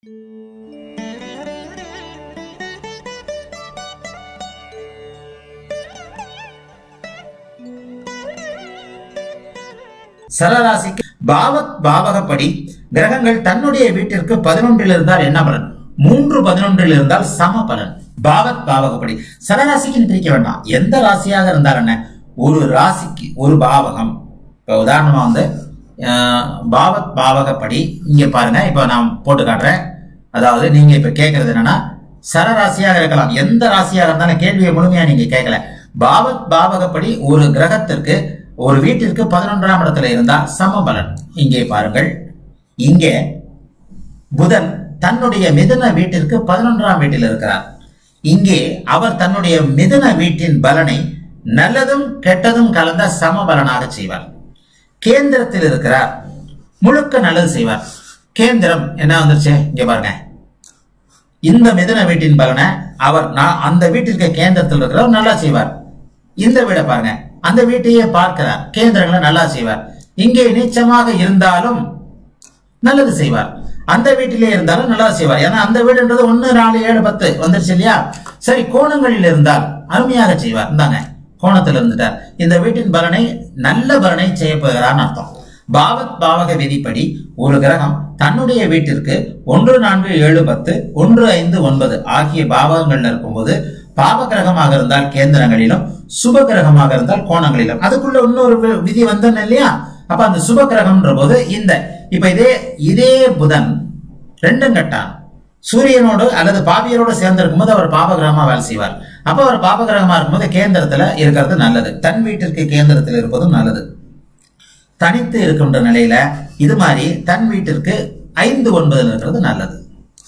சரராசிக்கு பாவத் பாவகப்படி கிரகங்கள் தன்னுடைய வீட்டிற்கு பதினொன்றில் இருந்தால் என்ன பலன் மூன்று பதினொன்றில் இருந்தால் சம பலன் பாவத் பாவகப்படி சரராசிக்குன்னு பிரிக்க வேண்டாம் எந்த ராசியாக இருந்தால் என்ன ஒரு ராசிக்கு ஒரு பாவகம் இப்போ உதாரணமா வந்து அஹ், பாவத் பாவகப்படி இங்க பாருங்க இப்போ நான் போட்டு காட்டுறேன் அதாவது நீங்க இப்ப கேட்கறது என்னன்னா சரராசியாக இருக்கலாம் எந்த ராசியாக இருந்தாலும் கேள்வியை முழுமையா நீங்க கேட்கல பாவத் பாவகப்படி ஒரு கிரகத்திற்கு ஒரு வீட்டிற்கு பதினொன்றாம் இடத்துல இருந்தா சமபலன் இங்கே பாருங்கள் இங்கே புதன் தன்னுடைய மிதுன வீட்டிற்கு பதினொன்றாம் வீட்டில் இருக்கிறார் இங்கே அவர் தன்னுடைய மிதுன வீட்டின் பலனை நல்லதும் கெட்டதும் கலந்த சமபலனாக செய்வார் கேந்திரத்தில் இருக்கிறார் முழுக்க நல்லது செய்வார் கேந்திரம் என்ன வந்துருச்சு இங்க பாருங்க இந்த மிதுன வீட்டின் பலனை அவர் நான் அந்த வீட்டிற்கு கேந்திரத்தில் இருக்கிறவர் நல்லா செய்வார் இந்த வீடை பாருங்க அந்த வீட்டையே பார்க்கிறார் கேந்திரங்களை நல்லா செய்வார் இங்கே நீச்சமாக இருந்தாலும் நல்லது செய்வார் அந்த வீட்டிலே இருந்தாலும் நல்லா செய்வார் ஏன்னா அந்த வீடுன்றது ஒன்னு நாலு ஏழு பத்து வந்துருச்சு இல்லையா சரி கோணங்களில் இருந்தால் அருமையாக செய்வார் இந்தாங்க கோணத்தில் இருந்துட்டார் இந்த வீட்டின் பலனை நல்ல பலனை செய்ய போகிறார்னு அர்த்தம் பாவத் பாவக விதிப்படி ஒரு கிரகம் தன்னுடைய வீட்டிற்கு ஒன்று நான்கு ஏழு பத்து ஒன்று ஐந்து ஒன்பது ஆகிய பாவகங்கள்ல இருக்கும்போது பாவ கிரகமாக இருந்தால் கேந்திரங்களிலும் சுப கிரகமாக இருந்தால் கோணங்களிலும் அதுக்குள்ள இன்னொரு வி- விதி வந்தோம் இல்லையா அப்ப அந்த சுப கிரகம்ன்ற போது இந்த இப்ப இதே இதே புதன் ரெண்டும் கட்டான் சூரியனோடு அல்லது பாவியரோடு சேர்ந்து இருக்கும்போது அவர் பாபகிரகமா வேலை செய்வார் அப்ப அவர் பாபகிரகமா இருக்கும்போது கேந்திரத்துல இருக்கிறது நல்லது தன் வீட்டிற்கு கேந்திரத்தில் இருப்பதும் நல்லது தனித்து இருக்கின்ற நிலையில இது மாதிரி தன் வீட்டிற்கு ஐந்து ஒன்பதுல இருக்கிறது நல்லது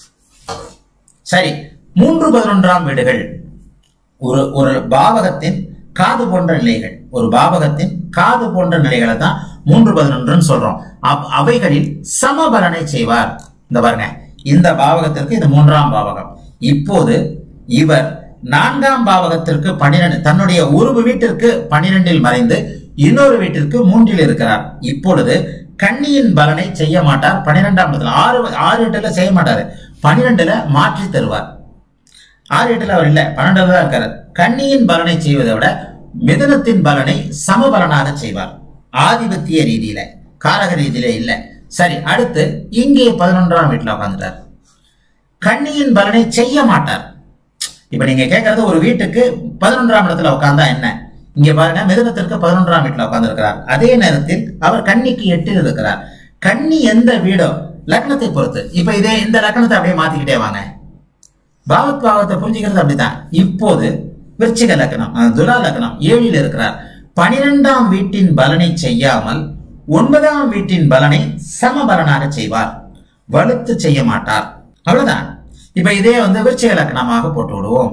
சரி மூன்று பதினொன்றாம் வீடுகள் ஒரு ஒரு பாவகத்தின் காது போன்ற நிலைகள் ஒரு பாவகத்தின் காது போன்ற நிலைகளை தான் மூன்று பதினொன்றுன்னு சொல்றோம் அவ்- அவைகளில் சமபலனை செய்வார் இந்த பாருங்க இந்த பாவகத்திற்கு இது மூன்றாம் பாவகம் இப்போது இவர் நான்காம் பாவகத்திற்கு பன்னிரண்டு தன்னுடைய ஒரு வீட்டிற்கு பன்னிரெண்டில் மறைந்து இன்னொரு வீட்டிற்கு மூன்றில் இருக்கிறார் இப்பொழுது கன்னியின் பலனை செய்ய மாட்டார் பன்னிரெண்டாம் இடத்துல ஆறு ஆறு எட்டுல செய்ய மாட்டாரு பன்னிரெண்டுல மாற்றி தருவார் ஆறு எட்டுல அவர் இல்ல பன்னெண்டுல தான் இருக்காரு கன்னியின் பலனை செய்வதை விட மிதுனத்தின் பலனை சமபலனாக செய்வார் ஆதிபத்திய ரீதியில காரக ரீதியில இல்ல சரி அடுத்து இங்கே பதினொன்றாம் வீட்டுல உட்காந்துட்டார் கன்னியின் பலனை செய்ய மாட்டார் இப்ப நீங்க கேட்கறது ஒரு வீட்டுக்கு பதினொன்றாம் இடத்துல உட்கார்ந்தா என்ன இங்க பாருங்க மிதுனத்திற்கு பதினொன்றாம் வீட்டுல உட்கார்ந்து இருக்கிறார் அதே நேரத்தில் அவர் கன்னிக்கு எட்டில் இருக்கிறார் கன்னி எந்த வீடோ லக்னத்தை பொறுத்து இப்ப இதே இந்த லக்னத்தை அப்படியே மாத்திக்கிட்டே வாங்க பாவத் பாவத்தை புரிஞ்சுக்கிறது அப்படிதான் இப்போது விருச்சிக லக்னம் அஹ், துலா லக்னம் ஏழில் இருக்கிறார் பனிரெண்டாம் வீட்டின் பலனை செய்யாமல் ஒன்பதாம் வீட்டின் பலனை சமபலனாக செய்வார் வலுத்து செய்ய மாட்டார் அவ்வளவுதான் இப்ப இதே வந்து விருச்சிக லக்னமாக போட்டு விடுவோம்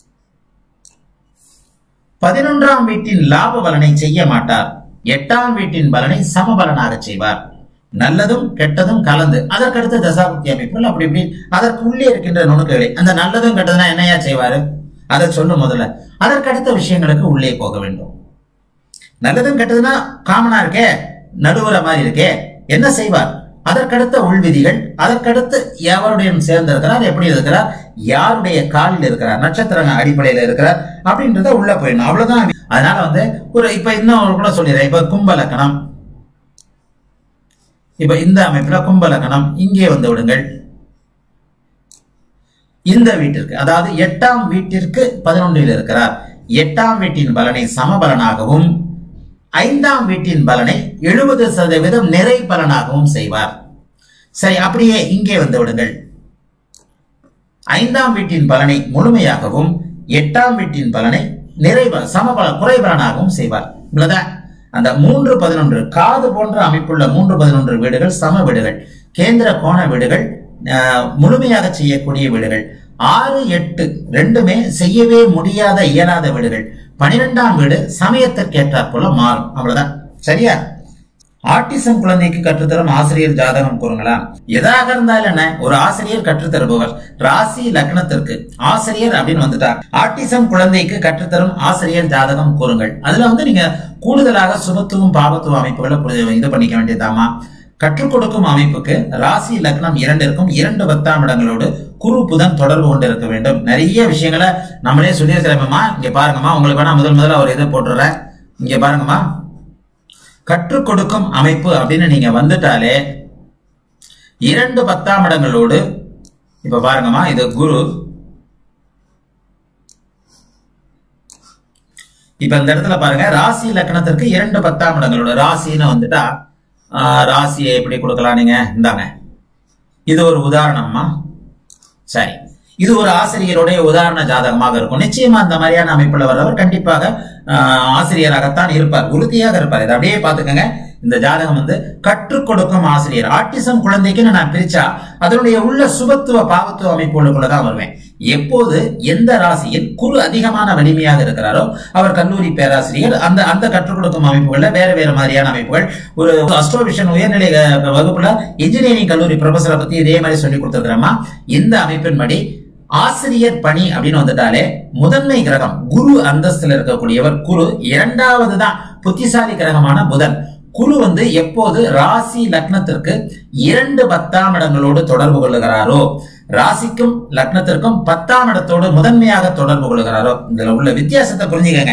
பதினொன்றாம் வீட்டின் லாப பலனை செய்ய மாட்டார் எட்டாம் வீட்டின் பலனை சமபலனாக செய்வார் நல்லதும் கெட்டதும் கலந்து அதற்கடுத்த தசாபுக்தி அமைப்புகள் அப்படி இப்படி அதற்கு உள்ளே இருக்கின்ற நுணுக்குகளை அந்த நல்லதும் கெட்டதுனா என்னையா செய்வாரு அதை சொல்லும் முதல்ல அதற்கடுத்த விஷயங்களுக்கு உள்ளே போக வேண்டும் நல்லதும் கெட்டதுன்னா காமனா இருக்கே நடுவர மாதிரி இருக்கே என்ன செய்வார் அதற்கடுத்த உள்விதிகள் அதற்கடுத்து எவருடன் சேர்ந்து இருக்கிறார் எப்படி இருக்கிறார் யாருடைய காலில் இருக்கிறார் நட்சத்திர அடிப்படையில் இருக்கிறார் அப்படின்றத உள்ள போயிடணும் அவ்வளவுதான் அதனால வந்து ஒரு இப்ப இன்னும் கூட சொல்லிடுறேன் இப்ப கும்ப லக்கணம் இப்ப இந்த அமைப்புல கும்ப லக்கணம் இங்கே வந்து விடுங்கள் இந்த வீட்டிற்கு அதாவது எட்டாம் வீட்டிற்கு பதினொன்றில் இருக்கிறார் எட்டாம் வீட்டின் பலனை சமபலனாகவும் ஐந்தாம் வீட்டின் பலனை எழுபது சதவீதம் நிறை பலனாகவும் செய்வார் சரி அப்படியே இங்கே வந்து விடுங்கள் ஐந்தாம் வீட்டின் பலனை முழுமையாகவும் எட்டாம் வீட்டின் பலனை நிறைவ சமபல குறைபலனாகவும் செய்வார் இவ்வளவுதான் அந்த மூன்று பதினொன்று காது போன்ற அமைப்புள்ள மூன்று பதினொன்று வீடுகள் சம வீடுகள் கேந்திர கோண வீடுகள் ஆஹ், முழுமையாக செய்யக்கூடிய வீடுகள் ஆறு எட்டு ரெண்டுமே செய்யவே முடியாத இயலாத வீடுகள் பனிரெண்டாம் வீடு சமயத்திற்கேற்றாற் போல மாறும் அவ்வளவுதான் சரியா ஆட்டிசம் குழந்தைக்கு கற்றுத்தரும் ஆசிரியர் ஜாதகம் கூறுங்களா எதாக இருந்தாலும் என்ன ஒரு ஆசிரியர் கற்றுத்தருபவர் ராசி லக்னத்திற்கு ஆசிரியர் அப்படின்னு வந்துட்டார் ஆட்டிசம் குழந்தைக்கு கற்றுத்தரும் ஆசிரியர் ஜாதகம் கூறுங்கள் அதுல வந்து நீங்க கூடுதலாக சுபத்துவம் பாபத்துவ அமைப்புகளை புரி- இது பண்ணிக்க வேண்டியதாமா கற்றுக் கொடுக்கும் அமைப்புக்கு ராசி லக்னம் இரண்டிற்கும் இரண்டு பத்தாம் இடங்களோடு குரு புதன் தொடர்பு கொண்டு இருக்க வேண்டும் நிறைய விஷயங்களை நம்மளே சொல்லியிருக்கிறோம்மா இங்க பாருங்கம்மா உங்களுக்கு வேணா முதல் முதல்ல ஒரு இதை போட்டுறேன் இங்க பாருங்கம்மா கற்றுக் கொடுக்கும் அமைப்பு அப்படின்னு நீங்க வந்துட்டாலே இரண்டு பத்தாம் இடங்களோடு இப்ப பாருங்கம்மா இது குரு இப்ப இந்த இடத்துல பாருங்க ராசி லக்னத்திற்கு இரண்டு பத்தாம் இடங்களோட ராசின்னு வந்துட்டா ஆஹ், ராசியை எப்படி கொடுக்கலாம் நீங்க இந்தாங்க இது ஒரு உதாரணம்மா சரி இது ஒரு ஆசிரியருடைய உதாரண ஜாதகமாக இருக்கும் நிச்சயமா அந்த மாதிரியான அமைப்புல வர்றவர் கண்டிப்பாக ஆஹ், ஆசிரியராகத்தான் இருப்பார் உறுதியாக இருப்பார் இதை அப்படியே பாத்துக்கோங்க இந்த ஜாதகம் வந்து கற்றுக் கொடுக்கும் ஆசிரியர் ஆட்டிசம் குழந்தைக்குன்னு நான் பிரிச்சா அதனுடைய உள்ள சுபத்துவ பாவத்துவ அமைப்புகளுக்குள்ளதான் வருவேன் எப்போது எந்த ராசியில் குரு அதிகமான வலிமையாக இருக்கிறாரோ அவர் கல்லூரி பேராசிரியர் அந்த அந்த கற்றுக் கொடுக்கும் அமைப்புகள்ல வேற வேற மாதிரியான அமைப்புகள் ஒரு அஸ்ட்ரோவிஷன் உயர்நிலை அஹ், வகுப்புல இன்ஜினியரிங் கல்லூரி ப்ரொஃபஸரை பத்தி இதே மாதிரி சொல்லி கொடுத்துருக்கிறோமா இந்த அமைப்பின்படி ஆசிரியர் பணி அப்படின்னு வந்துட்டாலே முதன்மை கிரகம் குரு அந்தஸ்துல இருக்கக்கூடியவர் குரு இரண்டாவது தான் புத்திசாலி கிரகமான புதன் குரு வந்து எப்போது ராசி லக்னத்திற்கு இரண்டு பத்தாம் இடங்களோடு தொடர்பு கொள்ளுகிறாரோ ராசிக்கும் லக்னத்திற்கும் பத்தாம் இடத்தோடு முதன்மையாக தொடர்பு கொள்ளுகிறாரோ இதுல உள்ள வித்தியாசத்தை புரிஞ்சுக்கங்க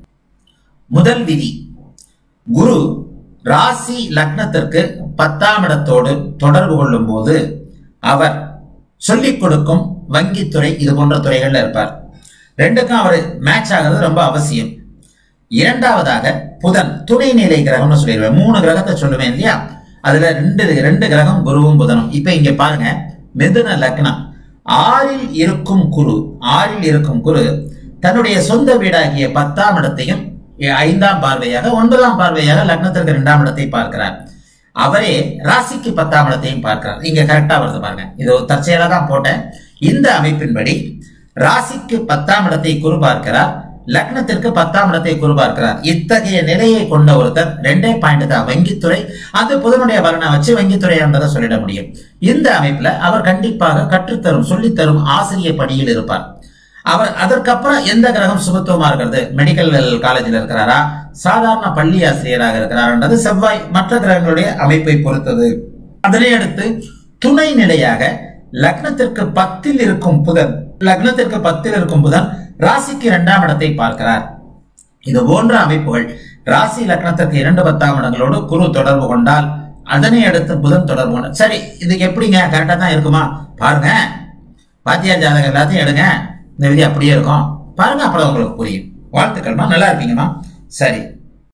முதல் விதி குரு ராசி லக்னத்திற்கு பத்தாம் இடத்தோடு தொடர்பு கொள்ளும் போது அவர் சொல்லிக் கொடுக்கும் வங்கித்துறை இது போன்ற துறைகள்ல இருப்பார் ரெண்டுக்கும் அவர் மேட்ச் ஆகிறது ரொம்ப அவசியம் இரண்டாவதாக புதன் துணை நிலை கிரகம்னு சொல்லிடுவேன் மூணு கிரகத்தை சொல்லுவேன் இல்லையா அதுல ரெண்டு ரெண்டு கிரகம் குருவும் புதனும் இப்ப இங்க பாருங்க மிதுன லக்னம் ஆறில் இருக்கும் குரு ஆறில் இருக்கும் குரு தன்னுடைய சொந்த வீடாகிய பத்தாம் இடத்தையும் ஐந்தாம் பார்வையாக ஒன்பதாம் பார்வையாக லக்னத்திற்கு இரண்டாம் இடத்தை பார்க்கிறார் அவரே ராசிக்கு பத்தாம் இடத்தையும் பார்க்கிறார் இங்க கரெக்டா வருது பாருங்க இது ஒரு தற்செயலா தான் போட்டேன் இந்த அமைப்பின்படி ராசிக்கு பத்தாம் இடத்தை குரு பார்க்கிறார் லக்னத்திற்கு பத்தாம் இடத்தை குரு பார்க்கிறார் இத்தகைய நிலையை கொண்ட ஒருத்தர் ரெண்டே பாயிண்ட் தான் வங்கித்துறை அந்த புதனுடைய பலனை வச்சு வங்கித்துறை என்பதை சொல்லிட முடியும் இந்த அமைப்புல அவர் கண்டிப்பாக கற்றுத்தரும் சொல்லித்தரும் ஆசிரியர் பணியில் இருப்பார் அவர் அதற்கப்புறம் எந்த கிரகம் சுபத்துவமா இருக்கிறது மெடிக்கல் காலேஜில் இருக்கிறாரா சாதாரண பள்ளி ஆசிரியராக இருக்கிறார்ன்றது செவ்வாய் மற்ற கிரகங்களுடைய அமைப்பை பொறுத்தது அதனை அடுத்து துணை நிலையாக லக்னத்திற்கு பத்தில் இருக்கும் புதன் லக்னத்திற்கு பத்தில் இருக்கும் புதன் ராசிக்கு இரண்டாம் இடத்தை பார்க்கிறார் இது போன்ற அமைப்புகள் ராசி லக்னத்திற்கு இரண்டு பத்தாம் இடங்களோடு குரு தொடர்பு கொண்டால் அதனை அடுத்து புதன் தொடர்பு கொண்டால் சரி இதுக்கு எப்படிங்க கரெக்டா தான் இருக்குமா பாருங்க பாத்தியார் ஜாதகம் எல்லாத்தையும் எடுங்க இந்த விதி அப்படியே இருக்கும் பாருங்க அப்புறம் உங்களுக்கு புரியும் வாழ்த்துக்கள்மா நல்லா இருப்பீங்கம்மா சரி